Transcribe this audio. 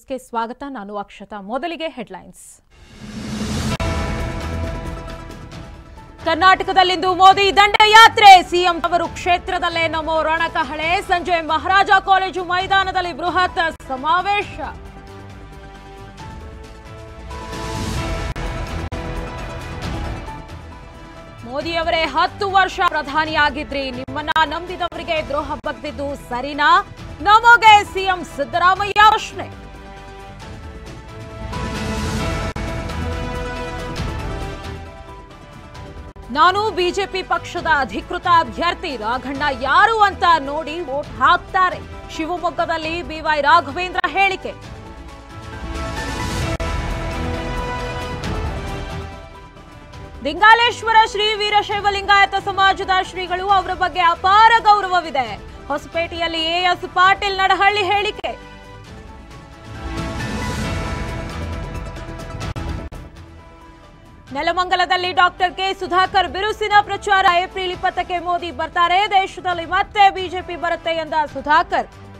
ಗೆ ಸ್ವಾಗತ ನಾನು ಅಕ್ಷತಾ ಮೊದಲಿಗೆ ಹೆಡ್ಲೈನ್ಸ್ ಕರ್ನಾಟಕದಲ್ಲಿಂದು ಮೋದಿ ದಂಡಯಾತ್ರೆ ಸಿಎಂ ಅವರು ಕ್ಷೇತ್ರದಲ್ಲೇ ನಮೋ ರಣಕಹಳೆ ಸಂಜೆ ಮಹಾರಾಜ ಕಾಲೇಜು ಮೈದಾನದಲ್ಲಿ ಬೃಹತ್ ಸಮಾವೇಶ ಮೋದಿಯವರೇ ಹತ್ತು ವರ್ಷ ಪ್ರಧಾನಿಯಾಗಿದ್ರಿ ನಿಮ್ಮನ್ನ ನಂಬಿದವರಿಗೆ ದ್ರೋಹ ಬಗ್ದಿದ್ದು ಸರಿನಾ ನಮಗೆ ಸಿಎಂ ಸಿದ್ದರಾಮಯ್ಯ ಪ್ರಶ್ನೆ ನಾನು ಬಿಜೆಪಿ ಪಕ್ಷದ ಅಧಿಕೃತ ಅಭ್ಯರ್ಥಿ ರಾಘಣ್ಣ ಯಾರು ಅಂತ ನೋಡಿ ವೋಟ್ ಹಾಕ್ತಾರೆ ಶಿವಮೊಗ್ಗದಲ್ಲಿ ಬಿವೈ ರಾಘವೇಂದ್ರ ಹೇಳಿಕೆ ಲಿಂಗಾಲೇಶ್ವರ ಶ್ರೀ ವೀರಶೈವ ಲಿಂಗಾಯತ ಸಮಾಜದ ಶ್ರೀಗಳು ಅವರ ಬಗ್ಗೆ ಅಪಾರ ಗೌರವವಿದೆ ಹೊಸಪೇಟೆಯಲ್ಲಿ ಎಎಸ್ ಪಾಟೀಲ್ ನಡಹಳ್ಳಿ ಹೇಳಿಕೆ ನೆಲಮಂಗಲದಲ್ಲಿ ಡಾಕ್ಟರ್ ಕೆ ಸುಧಾಕರ್ ಬಿರುಸಿನ ಪ್ರಚಾರ ಏಪ್ರಿಲ್ ಇಪ್ಪತ್ತಕ್ಕೆ ಮೋದಿ ಬರ್ತಾರೆ ದೇಶದಲ್ಲಿ ಮತ್ತೆ ಬಿಜೆಪಿ ಬರುತ್ತೆ ಎಂದ ಸುಧಾಕರ್